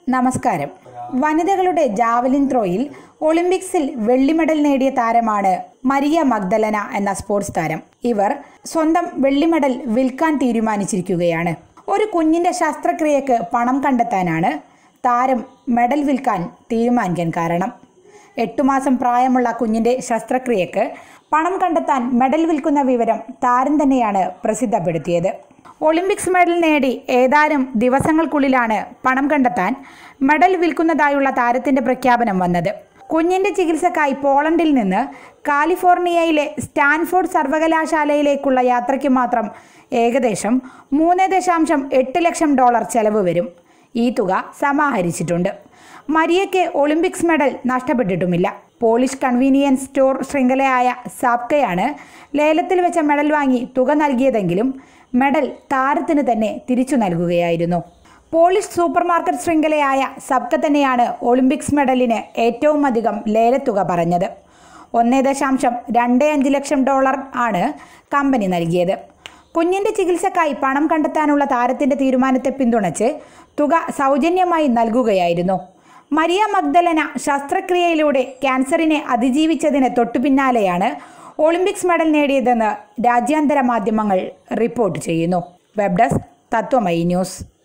നമസ്കാരം വനിതകളുടെ ജാവലിൻ ത്രോയിൽ ഒളിമ്പിക്സിൽ വെള്ളി മെഡൽ നേടിയ താരമാണ് മരിയ മഗ്ദലന എന്ന സ്പോർട്സ് താരം ഇവർ സ്വന്തം വെള്ളി മെഡൽ വിൽക്കാൻ തീരുമാനിച്ചിരിക്കുകയാണ് ഒരു കുഞ്ഞിന്റെ ശസ്ത്രക്രിയക്ക് പണം കണ്ടെത്താനാണ് താരം മെഡൽ വിൽക്കാൻ തീരുമാനിക്കാൻ കാരണം എട്ടു മാസം പ്രായമുള്ള കുഞ്ഞിന്റെ ശസ്ത്രക്രിയക്ക് പണം കണ്ടെത്താൻ മെഡൽ വിൽക്കുന്ന വിവരം താരം തന്നെയാണ് പ്രസിദ്ധപ്പെടുത്തിയത് ഒളിമ്പിക്സ് മെഡൽ നേടി ഏതാനും ദിവസങ്ങൾക്കുള്ളിലാണ് പണം കണ്ടെത്താൻ മെഡൽ വിൽക്കുന്നതായുള്ള താരത്തിന്റെ പ്രഖ്യാപനം വന്നത് കുഞ്ഞിന്റെ ചികിത്സക്കായി പോളണ്ടിൽ നിന്ന് കാലിഫോർണിയയിലെ സ്റ്റാൻഫോർഡ് സർവകലാശാലയിലേക്കുള്ള യാത്രയ്ക്ക് മാത്രം ഏകദേശം മൂന്ന് ദശാംശം എട്ട് ലക്ഷം ഡോളർ ചെലവ് വരും ഈ തുക സമാഹരിച്ചിട്ടുണ്ട് മരിയയ്ക്ക് ഒളിമ്പിക്സ് മെഡൽ നഷ്ടപ്പെട്ടിട്ടുമില്ല പോളിഷ് കൺവീനിയൻസ് സ്റ്റോർ ശൃംഖലയായ സാപ്കയാണ് ലേലത്തിൽ വെച്ച മെഡൽ വാങ്ങി തുക നൽകിയതെങ്കിലും മെഡൽ താരത്തിന് തന്നെ തിരിച്ചു നൽകുകയായിരുന്നു പോളിഷ് സൂപ്പർ മാർക്കറ്റ് ശൃംഖലയായ സബ്ക തന്നെയാണ് ഒളിമ്പിക്സ് മെഡലിന് ഏറ്റവും അധികം ലേലത്തുക പറഞ്ഞത് ഒന്നേ ദശാംശം രണ്ട് അഞ്ച് ലക്ഷം ഡോളർ ആണ് കമ്പനി നൽകിയത് കുഞ്ഞിന്റെ ചികിത്സക്കായി പണം കണ്ടെത്താനുള്ള താരത്തിന്റെ തീരുമാനത്തെ പിന്തുണച്ച് തുക സൗജന്യമായി നൽകുകയായിരുന്നു മരിയ മഗ്ദലന ശസ്ത്രക്രിയയിലൂടെ ക്യാൻസറിനെ അതിജീവിച്ചതിന് തൊട്ടുപിന്നാലെയാണ് ഒളിമ്പിക്സ് മെഡൽ നേടിയതെന്ന് രാജ്യാന്തര മാധ്യമങ്ങൾ റിപ്പോർട്ട് ചെയ്യുന്നു വെബ് ഡെസ്ക് തത്വമയി ന്യൂസ്